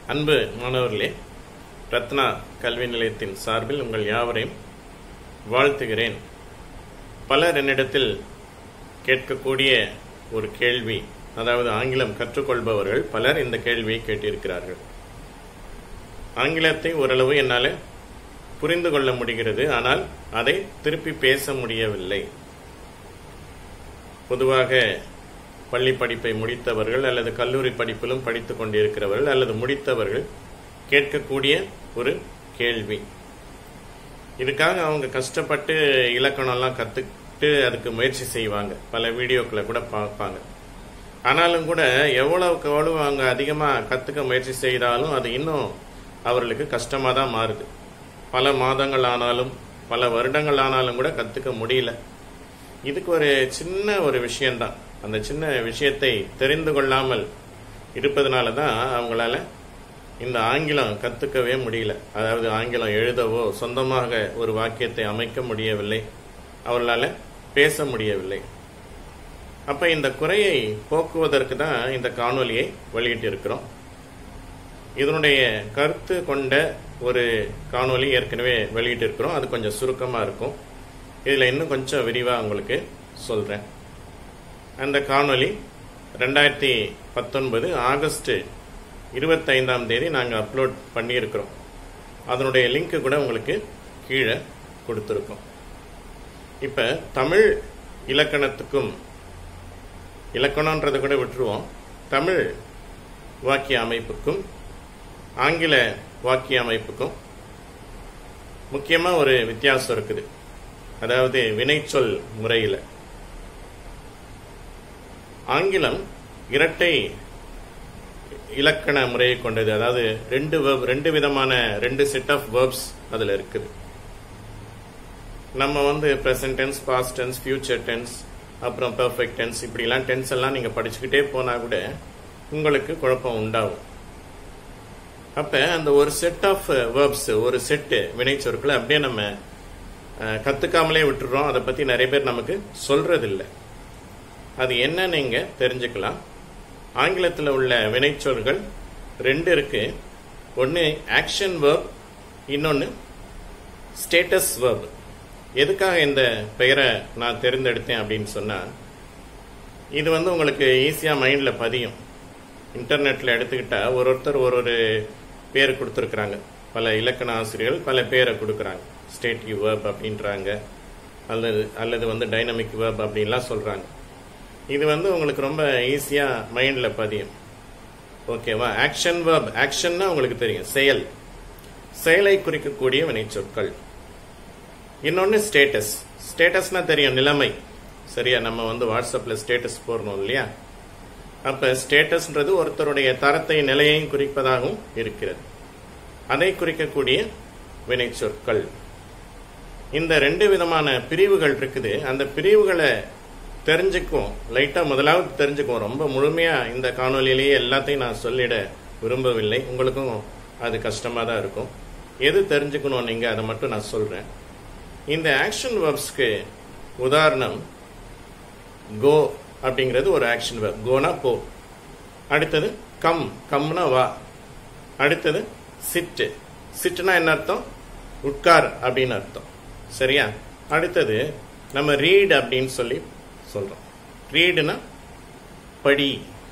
அன்பு மாணவர்களே ரத்னா கல்வி நிலையத்தின் சார்பில் உங்கள் யாவரையும் வாழ்த்துகிறேன் பலர் என்னிடத்தில் கேட்கக்கூடிய ஒரு கேள்வி அதாவது ஆங்கிலம் கற்றுக்கொள்பவர்கள் பலர் இந்த கேள்வியை கேட்டிருக்கிறார்கள் ஆங்கிலத்தை ஓரளவு என்னால் புரிந்து கொள்ள முடிகிறது ஆனால் அதை திருப்பி பேச முடியவில்லை பொதுவாக பள்ளி படிப்பை முடித்தவர்கள் அல்லது கல்லூரி படிப்பிலும் படித்துக் கொண்டிருக்கிறவர்கள் அல்லது முடித்தவர்கள் கேட்கக்கூடிய ஒரு கேள்வி இதுக்காக அவங்க கஷ்டப்பட்டு இலக்கணம்லாம் கற்றுக்கிட்டு அதுக்கு முயற்சி செய்வாங்க பல வீடியோக்களை கூட பார்ப்பாங்க ஆனாலும் கூட எவ்வளவுக்கு எவ்வளவு அவங்க அதிகமாக கற்றுக்க முயற்சி செய்தாலும் அது இன்னும் அவர்களுக்கு கஷ்டமாக தான் மாறுது பல மாதங்கள் ஆனாலும் பல வருடங்கள் ஆனாலும் கூட கற்றுக்க முடியல இதுக்கு ஒரு சின்ன ஒரு விஷயம்தான் அந்த சின்ன விஷயத்தை தெரிந்து கொள்ளாமல் இருப்பதனால தான் அவங்களால இந்த ஆங்கிலம் கற்றுக்கவே முடியல அதாவது ஆங்கிலம் எழுதவோ சொந்தமாக ஒரு வாக்கியத்தை அமைக்க முடியவில்லை அவர்களால் பேச முடியவில்லை அப்ப இந்த குறையை போக்குவதற்கு தான் இந்த காணொலியை வெளியிட்டிருக்கிறோம் இதனுடைய கருத்து கொண்ட ஒரு காணொலி ஏற்கனவே வெளியிட்டிருக்கிறோம் அது கொஞ்சம் சுருக்கமாக இருக்கும் இதில் இன்னும் கொஞ்சம் விரிவாக உங்களுக்கு சொல்கிறேன் அந்த காணொலி ரெண்டாயிரத்தி பத்தொன்பது ஆகஸ்ட் இருபத்தைந்தாம் தேதி நாங்கள் அப்லோட் பண்ணியிருக்கிறோம் அதனுடைய லிங்க் கூட உங்களுக்கு கீழே கொடுத்துருக்கோம் இப்போ தமிழ் இலக்கணத்துக்கும் இலக்கணன்றதை கூட விட்டுருவோம் தமிழ் வாக்கிய அமைப்புக்கும் ஆங்கில வாக்கிய அமைப்புக்கும் முக்கியமாக ஒரு வித்தியாசம் இருக்குது அதாவது வினைச்சொல் முறையில் ஆங்கிலம் இரட்டை இலக்கண முறையை கொண்டது அதாவது ரெண்டு verb ரெண்டு விதமான ரெண்டு செட் ஆஃப் வேர்ப்ஸ் அதில் இருக்குது நம்ம வந்து present tense past tense future tense அப்புறம் பெர்ஃபெக்ட் டென்ஸ் இப்படிலாம் டென்ஸ் எல்லாம் நீங்கள் படிச்சுக்கிட்டே போனால் கூட உங்களுக்கு குழப்பம் உண்டாகும் அப்போ அந்த ஒரு செட் ஆஃப் வேர்ப்ஸ் ஒரு செட்டு வினைச்சொற்களை அப்படியே நம்ம கற்றுக்காமலே விட்டுறோம் அதை பற்றி நிறைய பேர் நமக்கு சொல்றதில்லை அது என்ன நீங்கள் தெரிஞ்சுக்கலாம் ஆங்கிலத்தில் உள்ள வினைச்சொற்கள் ரெண்டு இருக்கு ஒன்று ஆக்ஷன் வேர்ப் இன்னொன்று ஸ்டேட்டஸ் வேர்ப் எதுக்காக இந்த பெயரை நான் தேர்ந்தெடுத்தேன் அப்படின்னு சொன்னால் இது வந்து உங்களுக்கு ஈஸியாக மைண்டில் பதியும் இன்டர்நெட்டில் எடுத்துக்கிட்டால் ஒரு ஒருத்தர் ஒரு ஒரு பேர் கொடுத்துருக்குறாங்க பல இலக்கண ஆசிரியர்கள் பல பேரை கொடுக்குறாங்க ஸ்டேட்டிவ் வேர்ப் அப்படின்றாங்க அல்லது அல்லது வந்து டைனமிக் வேர்ப் அப்படின்லாம் சொல்கிறாங்க இது வந்து உங்களுக்கு ரொம்ப ஈஸியாக மைண்டில் பதியும் ஓகேவா ஆக்ஷன் வேர்ப் ஆக்ஷன்னா உங்களுக்கு தெரியும் செயல் செயலை குறிக்கக்கூடிய வினைச்சொற்கள் இன்னொன்று ஸ்டேட்டஸ் ஸ்டேட்டஸ்னா தெரியும் நிலைமை சரியா நம்ம வந்து வாட்ஸ்அப்பில் ஸ்டேட்டஸ் போடணும் இல்லையா அப்போ ஸ்டேட்டஸ்ன்றது ஒருத்தருடைய தரத்தை நிலையையும் குறிப்பதாகவும் இருக்கிறது அதை குறிக்கக்கூடிய வினைச்சொற்கள் இந்த ரெண்டு விதமான பிரிவுகள் இருக்குது அந்த பிரிவுகளை தெரிஞ்சுக்குவோம் லைட்டாக முதலாவது தெரிஞ்சுக்குவோம் ரொம்ப முழுமையாக இந்த காணொலியிலேயே எல்லாத்தையும் நான் சொல்லிட விரும்பவில்லை உங்களுக்கும் அது கஷ்டமாக தான் இருக்கும் எது தெரிஞ்சுக்கணும் நீங்கள் அதை மட்டும் நான் சொல்கிறேன் இந்த ஆக்ஷன் வேர்ப்ஸ்க்கு உதாரணம் கோ அப்படிங்கிறது ஒரு ஆக்ஷன் வேர்ப் கோனா போ அடுத்தது கம் கம்னா வா அடுத்தது சிட்டு சிட்டுனா என்ன அர்த்தம் உட்கார் அப்படின்னு அர்த்தம் சரியா அடுத்தது நம்ம ரீட் அப்படின்னு சொல்லி சொல்றோம் ரீடுனா படி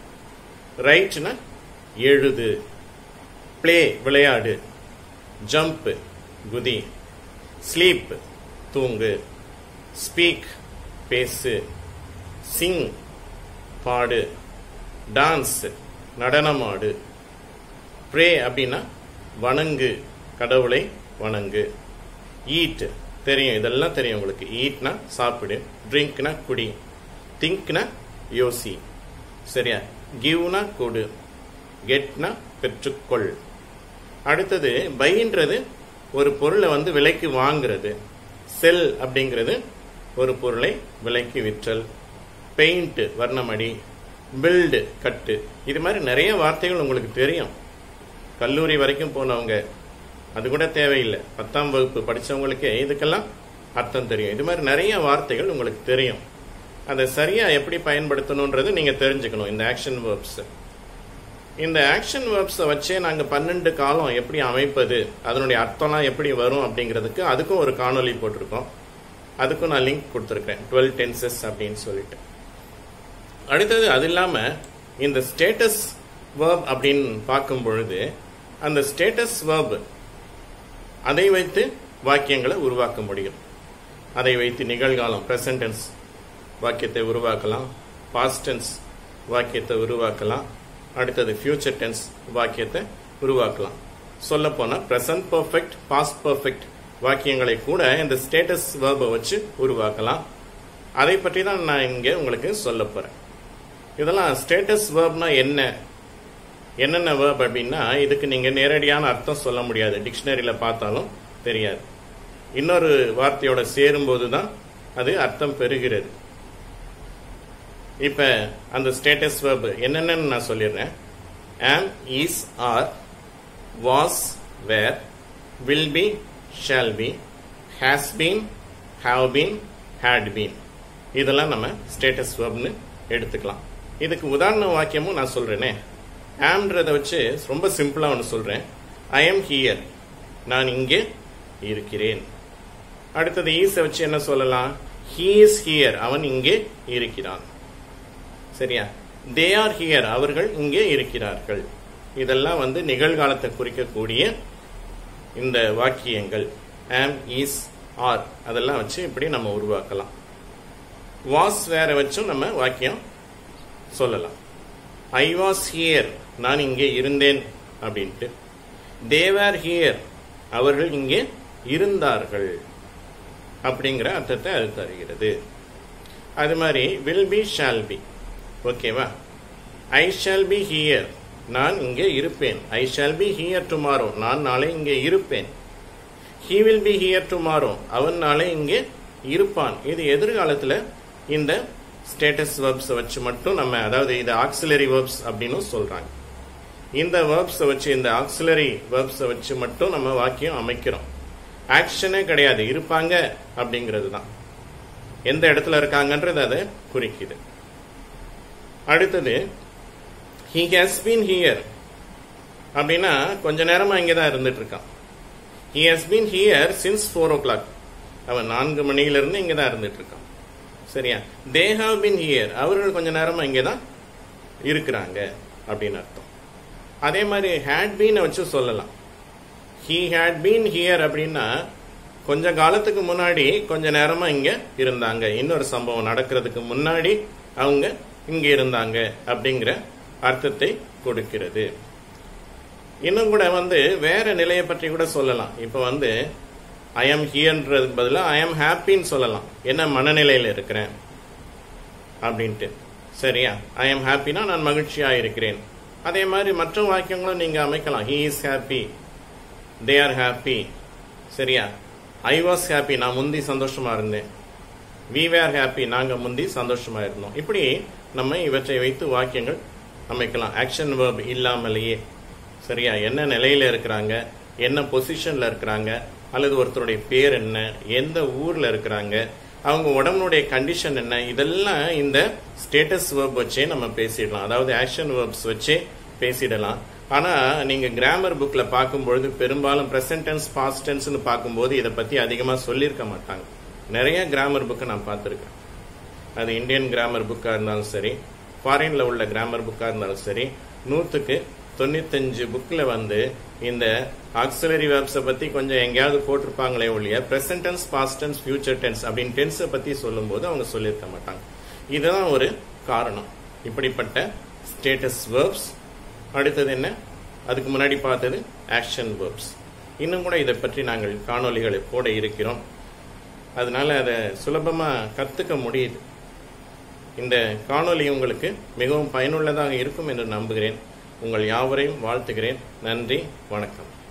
ரைட்னா எழுது பிளே விளையாடு ஜம்ப் குதி ஸ்லீப் தூங்கு ஸ்பீக் பேசு சிங் பாடு டான்ஸ் நடனமாடு ப்ரே அப்படின்னா வணங்கு கடவுளை வணங்கு ஈட் தெரியும் இதெல்லாம் தெரியும் உங்களுக்கு ஈட்னா சாப்பிடு ட்ரிங்க்னா குடி திங்க்னா யோசி சரியா கிவ்னா கொடு கெட்னா பெற்றுக்கொள் அடுத்தது பைன்றது ஒரு பொருளை வந்து விலைக்கு வாங்குறது செல் அப்படிங்கிறது ஒரு பொருளை விலைக்கு விற்றல் பெயிண்ட் வர்ணமடி பில்டு கட்டு இது மாதிரி நிறைய வார்த்தைகள் உங்களுக்கு தெரியும் கல்லூரி வரைக்கும் போனவங்க அது கூட தேவையில்லை பத்தாம் வகுப்பு படித்தவங்களுக்கு இதுக்கெல்லாம் அர்த்தம் தெரியும் இது மாதிரி நிறைய வார்த்தைகள் உங்களுக்கு தெரியும் அதை சரியா எப்படி பயன்படுத்தணுன்றது நீங்க தெரிஞ்சுக்கணும் இந்த ஆக்ஷன் வேர்ப்ஸ் இந்த ஆக்ஷன் வேர்ப்ஸை வச்சே நாங்கள் பன்னெண்டு காலம் எப்படி அமைப்பது அதனுடைய அர்த்தம்லாம் எப்படி வரும் அப்படிங்கிறதுக்கு அதுக்கும் ஒரு காணொளி போட்டிருக்கோம் அதுக்கும் நான் லிங்க் கொடுத்துருக்கேன் டுவெல் டென்சஸ் அப்படின்னு சொல்லிட்டு அடுத்தது அது இல்லாமல் இந்த ஸ்டேட்டஸ் வேர்ப் அப்படின்னு பார்க்கும் பொழுது அந்த ஸ்டேட்டஸ் வேர்ப் அதை வைத்து வாக்கியங்களை உருவாக்க முடியும் அதை வைத்து நிகழ்காலம் ப்ரெசன்டென்ஸ் வாக்கியத்தை உருவாக்கலாம் பாஸ்ட் டென்ஸ் வாக்கியத்தை உருவாக்கலாம் அடுத்தது ஃபியூச்சர் டென்ஸ் வாக்கியத்தை உருவாக்கலாம் சொல்ல போனா ப்ரெசன்ட் பர்ஃபெக்ட் பாஸ்ட் பர்ஃபெக்ட் வாக்கியங்களை கூட இந்த ஸ்டேட்டஸ் வேர்பை வச்சு உருவாக்கலாம் அதை பற்றி தான் நான் இங்கே உங்களுக்கு சொல்ல போறேன் இதெல்லாம் ஸ்டேட்டஸ் வேர்ப்னா என்ன என்னென்ன வேர்ப் அப்படின்னா இதுக்கு நீங்க நேரடியான அர்த்தம் சொல்ல முடியாது டிக்ஷனரியில பார்த்தாலும் தெரியாது இன்னொரு வார்த்தையோட சேரும்போது தான் அது அர்த்தம் பெறுகிறது இப்ப அந்த ஸ்டேட்டஸ் வேர்ப் என்னென்னு நான் சொல்லிடுறேன் am is are was were will be shall be has been have been had been இதெல்லாம் நம்ம ஸ்டேட்டஸ் வேர்ப்னு எடுத்துக்கலாம் இதுக்கு உதாரண வாக்கியமும் நான் சொல்றேனே ஆம்ன்றதை வச்சு ரொம்ப சிம்பிளா ஒன்று சொல்றேன் ஐ எம் ஹியர் நான் இங்கே இருக்கிறேன் அடுத்தது ஈஸை வச்சு என்ன சொல்லலாம் ஹீ இஸ் ஹியர் அவன் இங்கே இருக்கிறான் சரியா தே ஆர் ஹியர் அவர்கள் இங்கே இருக்கிறார்கள் இதெல்லாம் வந்து நிகழ்காலத்தை குறிக்கக்கூடிய இந்த வாக்கியங்கள் ஆம் இஸ் ஆர் அதெல்லாம் வச்சு இப்படி நம்ம உருவாக்கலாம் வாஸ் வேற வச்சும் நம்ம வாக்கியம் சொல்லலாம் ஐ வாஸ் ஹியர் நான் இங்கே இருந்தேன் அப்படின்ட்டு தேவர் ஹியர் அவர்கள் இங்கே இருந்தார்கள் அப்படிங்கிற அர்த்தத்தை அது தருகிறது அது மாதிரி வில் பி ஷால் பி ஓகேவா ஐ ஷால் பி ஹியர் நான் இங்கே இருப்பேன் I shall be here tomorrow நான் நாளை இங்கே இருப்பேன் he will be here tomorrow அவன் நாளை இங்கே இருப்பான் இது எதிர்காலத்தில் இந்த ஸ்டேட்டஸ் வேர்ப்ஸை வச்சு மட்டும் நம்ம அதாவது இது ஆக்சிலரி வேர்ப்ஸ் அப்படின்னு சொல்றாங்க இந்த வேர்ப்ஸை வச்சு இந்த ஆக்சிலரி வேர்ப்ஸை வச்சு மட்டும் நம்ம வாக்கியம் அமைக்கிறோம் ஆக்ஷனே கிடையாது இருப்பாங்க அப்படிங்கிறது தான் எந்த இடத்துல இருக்காங்கன்றது அதை குறிக்குது அடுத்தது ஹி ஹாஸ் பீன் ஹியர் அப்படின்னா கொஞ்ச நேரமா இங்கே தான் இருந்துட்டு இருக்கான் he has been here since four o'clock அவன் நான்கு மணியிலிருந்து இங்கே தான் இருந்துட்டு இருக்கான் சரியா தே ஹாவ் பின் ஹியர் அவர்கள் கொஞ்ச நேரமா இங்கே தான் இருக்கிறாங்க அப்படின்னு அர்த்தம் அதே மாதிரி ஹேட் பீனை வச்சு சொல்லலாம் ஹீ ஹேட் பீன் ஹியர் அப்படின்னா கொஞ்ச காலத்துக்கு முன்னாடி கொஞ்ச நேரமா இங்க இருந்தாங்க இன்னொரு சம்பவம் நடக்கிறதுக்கு முன்னாடி அவங்க இங்க இருந்தாங்க அப்படிங்கிற அர்த்தத்தை கொடுக்கிறது இன்னும் கூட வந்து வேற நிலையை பற்றி கூட சொல்லலாம் இப்ப வந்து ஐ எம் ஹியர்ன்றதுக்கு பதிலாக ஐ எம் ஹாப்பின்னு சொல்லலாம் என்ன மனநிலையில் இருக்கிறேன் அப்படின்ட்டு சரியா ஐ எம் ஹாப்பினா நான் மகிழ்ச்சியாக இருக்கிறேன் அதே மாதிரி மற்ற வாக்கியங்களும் நீங்க அமைக்கலாம் he is happy they are happy சரியா ஐ வாஸ் ஹாப்பி நான் முந்தி சந்தோஷமா இருந்தேன் வி வேர் ஹாப்பி நாங்க முந்தி சந்தோஷமா இருந்தோம் இப்படி நம்ம இவற்றை வைத்து வாக்கியங்கள் அமைக்கலாம் ஆக்ஷன் வேர்ப் இல்லாமலேயே சரியா என்ன நிலையில இருக்கிறாங்க என்ன பொசிஷன்ல இருக்கிறாங்க அல்லது ஒருத்தருடைய பேர் என்ன எந்த ஊர்ல இருக்கிறாங்க அவங்க உடம்புடைய கண்டிஷன் என்ன இதெல்லாம் இந்த ஸ்டேட்டஸ் வேர்ப் வச்சே நம்ம பேசிடலாம் அதாவது ஆக்ஷன் வேர்ப்ஸ் வச்சே பேசிடலாம் ஆனா நீங்க கிராமர் புக்ல பார்க்கும்பொழுது பெரும்பாலும் பிரசன்ட் டென்ஸ் பாஸ்ட் டென்ஸ்னு பார்க்கும்போது இதை பத்தி அதிகமா சொல்லியிருக்க மாட்டாங்க நிறைய கிராமர் புக்கை நான் பார்த்துருக்கேன் அது இந்தியன் கிராமர் புக்கா இருந்தாலும் சரி ஃபாரின்ல உள்ள கிராமர் புக்கா இருந்தாலும் சரி நூத்துக்கு தொண்ணூத்தஞ்சு புக்ல வந்து இந்த ஆக்சிலரி வேர்ப்ஸை பத்தி கொஞ்சம் எங்கேயாவது போட்டிருப்பாங்களே ஒழிய present tense past tense future tense அப்படின்னு டென்ஸை பத்தி சொல்லும்போது அவங்க சொல்லியிருக்க மாட்டாங்க இதுதான் ஒரு காரணம் இப்படிப்பட்ட ஸ்டேட்டஸ் வேர்ப்ஸ் அடுத்தது என்ன அதுக்கு முன்னாடி பார்த்தது ஆக்ஷன் வேர்ப்ஸ் இன்னும் கூட இதை பற்றி நாங்கள் காணொலிகளை போட இருக்கிறோம் அதனால அதை சுலபமா கத்துக்க முடியுது இந்த காணொலி உங்களுக்கு மிகவும் பயனுள்ளதாக இருக்கும் என்று நம்புகிறேன் உங்கள் யாவரையும் வாழ்த்துகிறேன் நன்றி வணக்கம்